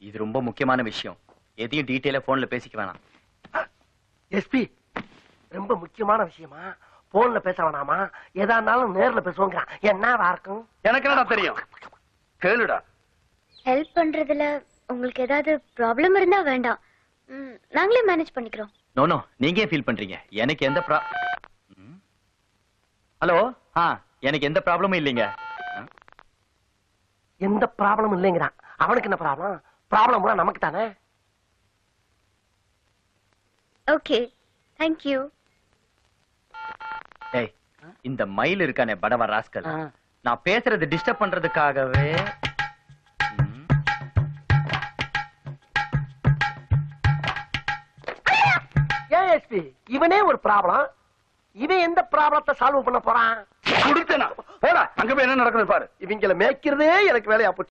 இது ரொம்ப முக்கியமான விஷயம் எதையும் டீட்டெயிலா போன்ல பேசிக்க வேணாம் எஸ்பி ரொம்ப முக்கியமான விஷயமா போன்ல பேச வேணாமா எதா இருந்தாலும் நேர்ல பேசுவோங்கிறான் என்னவா இருக்கும் எனக்கு என்னடா தெரியும் கேளுடா ஹெல்ப் பண்றதுல உங்களுக்கு ஏதாவது ப்ராப்ளம் இருந்தா வேண்டாம் ம், நாங்களே மேனேஜ் பண்ணிக்கிறோம் நோ நோ நீங்க ஏன் ஃபீல் பண்றீங்க எனக்கு எந்த ப்ரா ஹலோ ஆ எனக்கு எந்த ப்ராப்ளமும் இல்லைங்க எந்த ப்ராப்ளமும் இல்லைங்கிறான் அவனுக்கு என்ன ப்ராப்ளம் ப்ராப்ளம் கூட நமக்கு தானே ஓகே தேங்க்யூ டேய் இந்த மயில் இருக்கானே படவ ராஸ்கல் நான் பேசுறது டிஸ்டர்ப் பண்றதுக்காகவே ம், ஏன் எஸ்பி இவனே ஒரு ப்ராப்ளம் இவன் எந்த ப்ராப்ளத்தை சால்வ் பண்ண போறான் குடுத்தனா போடா அங்க போய் என்ன நடக்குது பாரு இவங்கள மேய்க்கிறதே எனக்கு வேலையா போச்சு